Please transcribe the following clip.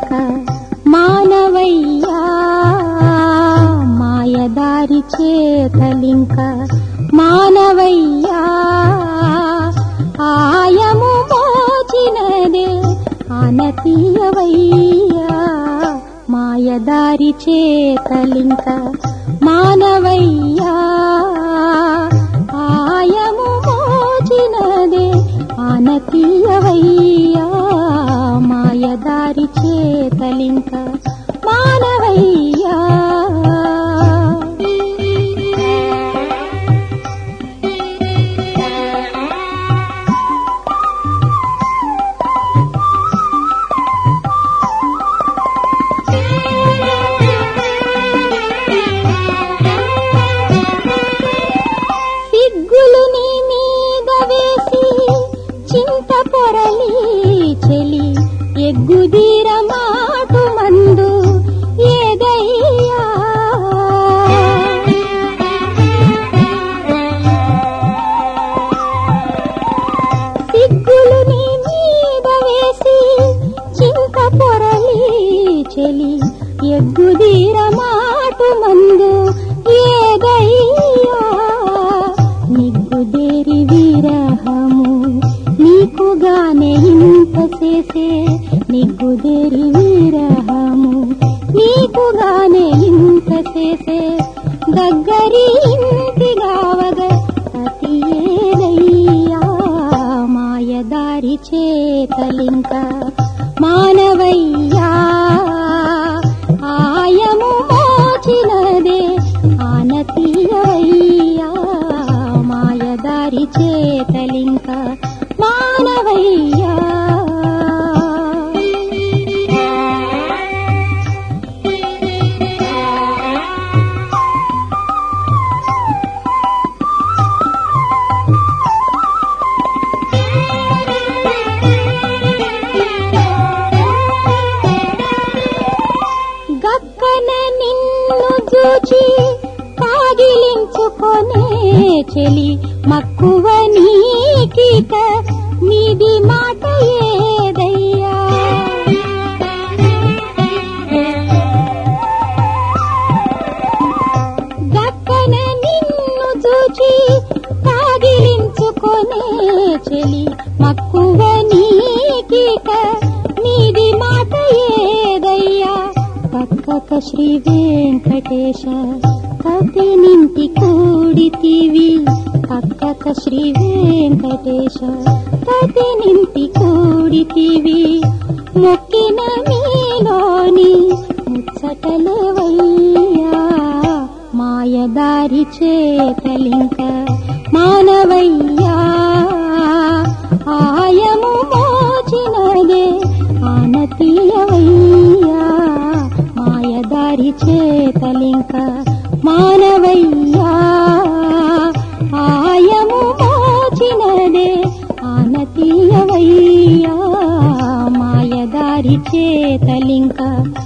చేతలింక మానవయ్యా మాయదారి చేతలింక మానవయ్యా ఆయము మోచినదే ఆనతీయవయ్యా మాయదారి చేతలింక మానవయ్యా ఆయము మోచినదే ఆనతీయవయ్యా మాయదారి చేతలింక మానవయ్యా సిగ్గులు నీ మీద వేసి చింత పొరలి చెలి ఎగ్గుదీర మాటు మందు ఏదయ్యా సిగ్గులు నీ మీద వేసి చింత పొరలి చెలి ఎగ్గుదీర మాటు మందు ఏదయ్యా నిగ్గుదేరి విరహము నీకుగానే ఇంత చేసే నిగ్గుదేరి విరహము నీకుగానే ఇంత చేసే దగ్గరి ఇంటి గావగ అతి ఏదయ్యా మాయదారి చేతలింక మానవయ్యా ఆయము మోచినదే ఆనతీయవయ్యా మాయదారి చేతలింక మానవయ్యా గక్కన నిన్ను చూచి కాగిలించుకొనే చెలి మక్కువ నీకిక నీది మాట ఏదయ్యా గక్కన నిన్ను చూచి కాగిలించుకొనే చెలి మక్కువ నీకిక నీది మాట ఏదయ్యా పక్కక శ్రీ వెంకటేశ కతి నింటి కూడితివి పక్కక శ్రీ వెంకటేశ కతి నింటి కూడితివి మొక్కిన మీలోని ముచ్చటలేవయ్యా మాయదారి చేతలింక మానవయ్యా ఆయము మోచినదే ఆనతీయవయ్యా మాయదారి చేతలింక మానవయ్యా ఆయము మోచినదే ఆనతీయవయ్యా మాయదారి చేతలింక